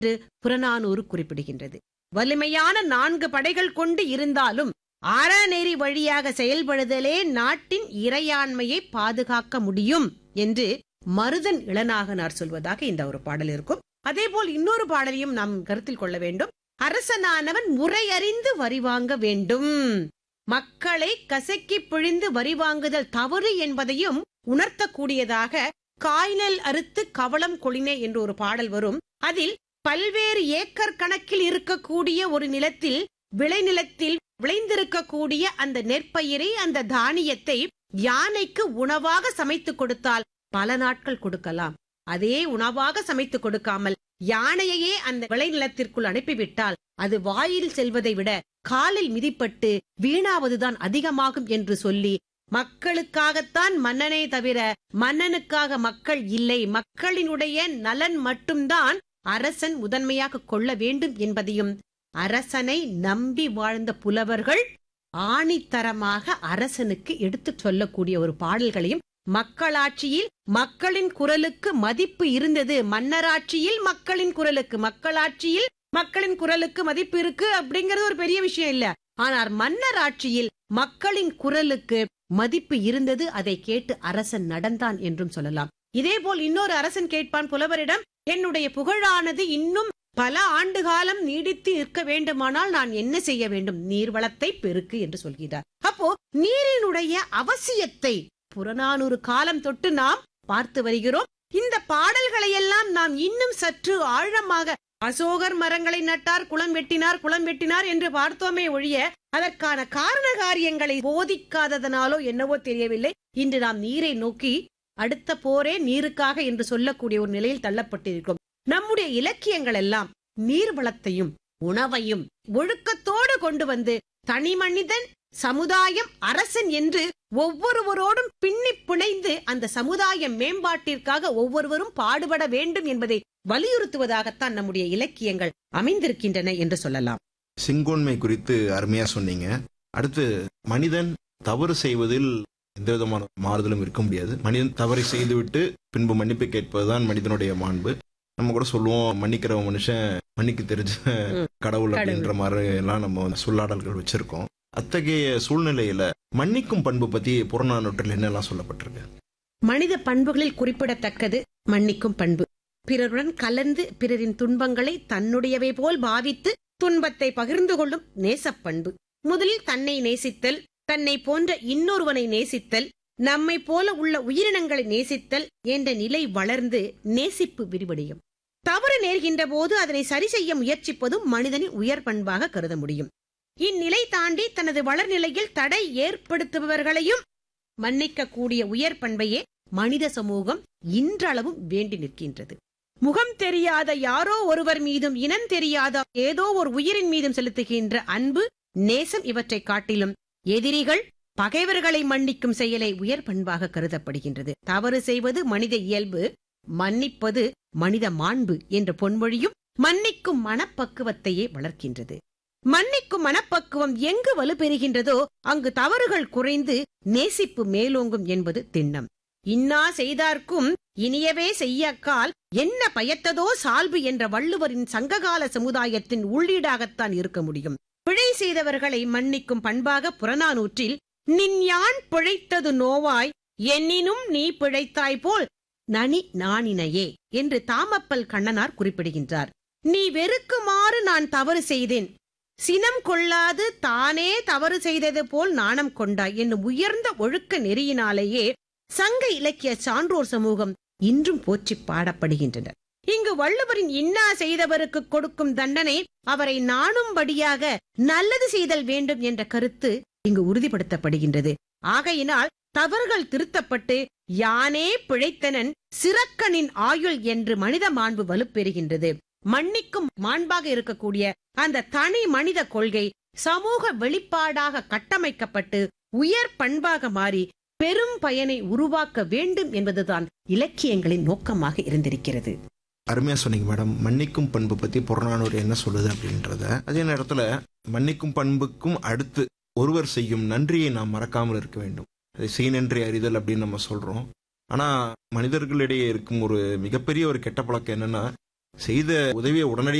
என்று புறநானூறு குறிப்பிடுகின்றது வலிமையான நான்கு படைகள் கொண்டு இருந்தாலும் அறநெறி வழியாக செயல்படுதலே நாட்டின் இறையாண்மையை பாதுகாக்க முடியும் என்று மருதன் இளநாகனார் சொல்வதாக இந்த ஒரு பாடல் இருக்கும் அதேபோல் இன்னொரு பாடலையும் நாம் கருத்தில் கொள்ள வேண்டும் அரசனானவன் முறையறிந்து வரி வாங்க வேண்டும் மக்களை கசக்கி பிழிந்து வரி வாங்குதல் தவறு என்பதையும் உணர்த்தக்கூடியதாக காய்நெல் அறுத்து கவளம் கொளினே என்று ஒரு பாடல் வரும் அதில் பல்வேறு ஏக்கர் கணக்கில் இருக்கக்கூடிய ஒரு நிலத்தில் விளைநிலத்தில் விளைந்திருக்கக்கூடிய அந்த நெற்பயிரை அந்த தானியத்தை யானைக்கு உணவாக சமைத்து கொடுத்தால் பல நாட்கள் கொடுக்கலாம் அதே உணவாக சமைத்து கொடுக்காமல் யானையையே அந்த விளைநிலத்திற்குள் அனுப்பிவிட்டால் அது வாயில் செல்வதை விட காலில் மிதிப்பட்டு வீணாவதுதான் அதிகமாகும் என்று சொல்லி மக்களுக்காகத்தான் மன்னனே தவிர மன்னனுக்காக மக்கள் இல்லை மக்களினுடைய நலன் மட்டும்தான் அரசன் முதன்மையாக கொள்ள வேண்டும் என்பதையும் அரசனை நம்பி வாழ்ந்த புலவர்கள் ஆணித்தரமாக அரசனுக்கு எடுத்துச் சொல்லக்கூடிய ஒரு பாடல்களையும் மக்களாட்சியில் மக்களின் குரலுக்கு மதிப்பு இருந்தது மன்னராட்சியில் மக்களின் குரலுக்கு மக்களாட்சியில் மக்களின் குரலுக்கு மதிப்பு இருக்கு அப்படிங்கறது ஒரு பெரிய விஷயம் இல்ல ஆனால் மன்னர் ஆட்சியில் மக்களின் குரலுக்கு மதிப்பு இருந்தது அதை கேட்டு அரசன் நடந்தான் என்றும் சொல்லலாம் இதேபோல் இன்னொரு அரசன் கேட்பான் புலவரிடம் என்னுடைய புகழானது இன்னும் பல ஆண்டு காலம் நீடித்து நிற்க வேண்டுமானால் நான் என்ன செய்ய வேண்டும் நீர்வளத்தை பெருக்கு என்று சொல்கிறார் அப்போ நீரினுடைய அவசியத்தை புறநானூறு காலம் தொட்டு நாம் பார்த்து வருகிறோம் இந்த பாடல்களை எல்லாம் நாம் இன்னும் சற்று ஆழமாக அசோகர் மரங்களை நட்டார் குளம் வெட்டினார் குளம் வெட்டினார் என்று பார்த்தோமே ஒழிய அதற்கான காரண காரியங்களை போதிக்காததனாலோ என்னவோ தெரியவில்லை இன்று நாம் நீரை நோக்கி அடுத்த போரே நீருக்காக என்று சொல்லக்கூடிய ஒரு நிலையில் தள்ளப்பட்டிருக்கிறோம் நம்முடைய இலக்கியங்கள் எல்லாம் நீர் வளத்தையும் உணவையும் ஒழுக்கத்தோடு கொண்டு வந்து தனி மனிதன் சமுதாயம் அரசன் என்று ஒவ்வொருவரோடும் பின்னி பிணைந்து அந்த சமுதாய மேம்பாட்டிற்காக ஒவ்வொருவரும் பாடுபட வேண்டும் என்பதை வலியுறுத்துவதாகத்தான் நம்முடைய இலக்கியங்கள் அமைந்திருக்கின்றன என்று சொல்லலாம் சிங்கோன்மை குறித்து அருமையா சொன்னீங்க அடுத்து மனிதன் தவறு செய்வதில் எந்த விதமான மாறுதலும் இருக்க முடியாது மனிதன் தவறை செய்துவிட்டு பின்பு மன்னிப்பு கேட்பதுதான் மனிதனுடைய மாண்பு நம்ம கூட சொல்லுவோம் மன்னிக்கிற மனுஷன் மன்னிக்க தெரிஞ்ச கடவுள் அப்படின்ற மாதிரி எல்லாம் நம்ம சொல்லாடல்கள் வச்சிருக்கோம் அத்தகைய சூழ்நிலையில மன்னிக்கும் பண்பு பத்தி புறநானூற்றில் என்னெல்லாம் சொல்லப்பட்டிருக்கு மனித பண்புகளில் குறிப்பிடத்தக்கது மன்னிக்கும் பண்பு பிறருடன் கலந்து பிறரின் துன்பங்களை தன்னுடையவை போல் பாவித்து துன்பத்தை பகிர்ந்து கொள்ளும் நேசப்பண்பு முதலில் தன்னை நேசித்தல் தன்னை போன்ற இன்னொருவனை நேசித்தல் நம்மை போல உள்ள உயிரினங்களை நேசித்தல் என்ற நிலை வளர்ந்து நேசிப்பு விரிவடையும் தவறு நேர்கின்ற போது அதனை சரி செய்ய முயற்சிப்பதும் மனிதனின் உயர் பண்பாக கருத முடியும் இந்நிலை தாண்டி தனது வளர்நிலையில் தடை ஏற்படுத்துபவர்களையும் மன்னிக்க கூடிய உயர் பண்பையே மனித சமூகம் இன்றளவும் வேண்டி நிற்கின்றது முகம் தெரியாத யாரோ ஒருவர் மீதும் இனம் தெரியாத ஏதோ ஒரு உயிரின் மீதும் செலுத்துகின்ற அன்பு நேசம் இவற்றை காட்டிலும் எதிரிகள் பகைவர்களை மன்னிக்கும் செயலை உயர் பண்பாக கருதப்படுகின்றது தவறு செய்வது மனித இயல்பு மன்னிப்பது மனித மாண்பு என்ற பொன்மொழியும் மன்னிக்கும் மனப்பக்குவத்தையே வளர்க்கின்றது மன்னிக்கும் மனப்பக்குவம் எங்கு வலுப்பெறுகின்றதோ அங்கு தவறுகள் குறைந்து நேசிப்பு மேலோங்கும் என்பது திண்ணம் இன்னா செய்தார்க்கும் இனியவே செய்யக்கால் என்ன பயத்ததோ சால்பு என்ற வள்ளுவரின் சங்ககால சமுதாயத்தின் உள்ளீடாகத்தான் இருக்க முடியும் பிழை செய்தவர்களை மன்னிக்கும் பண்பாக புறநானூற்றில் நின் யான் பிழைத்தது நோவாய் என்னினும் நீ பிழைத்தாய் போல் நனி நாணினையே என்று தாமப்பல் கண்ணனார் குறிப்பிடுகின்றார் நீ வெறுக்குமாறு நான் தவறு செய்தேன் சினம் கொள்ளாது தானே தவறு செய்தது போல் நாணம் கொண்டாய் என்னும் உயர்ந்த ஒழுக்க நெறியினாலேயே சங்க இலக்கிய சான்றோர் சமூகம் இன்றும் போற்றி பாடப்படுகின்றனர் இங்கு வள்ளுவரின் இன்னா செய்தவருக்கு கொடுக்கும் தண்டனை அவரை நாணும்படியாக நல்லது செய்தல் வேண்டும் என்ற கருத்து இங்கு உறுதிப்படுத்தப்படுகின்றது ஆகையினால் தவறுகள் திருத்தப்பட்டு யானே பிழைத்தனன் சிறக்கனின் ஆயுள் என்று மனித மாண்பு வலுப்பெறுகின்றது மன்னிக்கும் மாண்பாக இருக்கக்கூடிய அந்த தனி மனித கொள்கை சமூக வெளிப்பாடாக கட்டமைக்கப்பட்டு உயர் பண்பாக மாறி பெரும் பயனை உருவாக்க வேண்டும் என்பதுதான் இலக்கியங்களின் நோக்கமாக இருந்திருக்கிறது அருமையா சொன்னீங்க மேடம் மன்னிக்கும் பண்பு பத்தி புறநானூறு என்ன சொல்லுது அப்படின்றத அதே நேரத்துல மன்னிக்கும் பண்புக்கும் அடுத்து ஒருவர் செய்யும் நன்றியை நாம் மறக்காமல் இருக்க வேண்டும் அதை செய் நன்றி அறிதல் அப்படின்னு நம்ம சொல்றோம் ஆனா மனிதர்களிடையே இருக்கும் ஒரு மிகப்பெரிய ஒரு கெட்ட பழக்கம் என்னன்னா செய்த உதவியை உடனடியாக